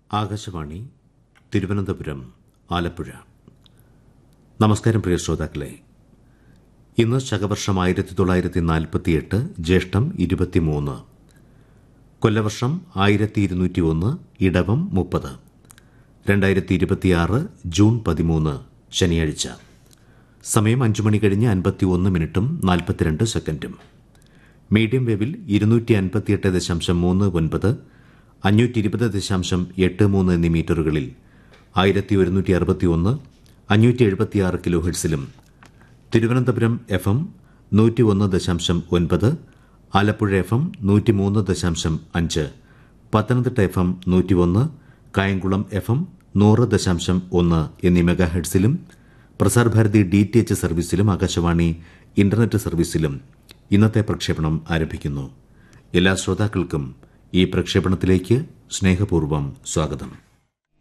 ആകാശവാണി തിരുവനന്തപുരം ആലപ്പുഴ നമസ്കാരം പ്രിയ ശ്രോതാക്കളെ ഇന്ന് ശകവർഷം ആയിരത്തി തൊള്ളായിരത്തി നാൽപ്പത്തിയെട്ട് ജ്യേഷ്ഠം ഇരുപത്തിമൂന്ന് കൊല്ലവർഷം ആയിരത്തി ഇരുന്നൂറ്റി ഒന്ന് ഇടവം മുപ്പത് രണ്ടായിരത്തി ഇരുപത്തിയാറ് ജൂൺ പതിമൂന്ന് ശനിയാഴ്ച സമയം അഞ്ചു മണി കഴിഞ്ഞ് അൻപത്തി ഒന്ന് മിനിറ്റും നാൽപ്പത്തിരണ്ട് സെക്കൻഡും മീഡിയം വേവിൽ ഇരുന്നൂറ്റി അൻപത്തിയെട്ട് ദശാംശം മൂന്ന് ഒൻപത് അഞ്ഞൂറ്റി ഇരുപത് ദശാംശം എട്ട് മൂന്ന് എന്നീ മീറ്ററുകളിൽ ആയിരത്തി ഒരുന്നൂറ്റി അറുപത്തി ഒന്ന് അഞ്ഞൂറ്റി എഴുപത്തിയാറ് കിലോ ഹെഡ്സിലും തിരുവനന്തപുരം എഫ് എം നൂറ്റി ഒന്ന് ദശാംശം ഒൻപത് ആലപ്പുഴ എഫ് എം നൂറ്റി മൂന്ന് ദശാംശം അഞ്ച് പത്തനംതിട്ട എഫ് എം നൂറ്റി ഒന്ന് കായംകുളം എഫ് എം നൂറ് ദശാംശം ഒന്ന് എന്നീ മെഗാ ഹെഡ്സിലും പ്രസാർഭാരതി ഡി ടി എച്ച് സർവീസിലും ആകാശവാണി ഇന്റർനെറ്റ് സർവീസിലും ഇന്നത്തെ പ്രക്ഷേപണം ആരംഭിക്കുന്നു എല്ലാ ശ്രോതാക്കൾക്കും ഈ പ്രക്ഷേപണത്തിലേക്ക് സ്നേഹപൂർവ്വം സ്വാഗതം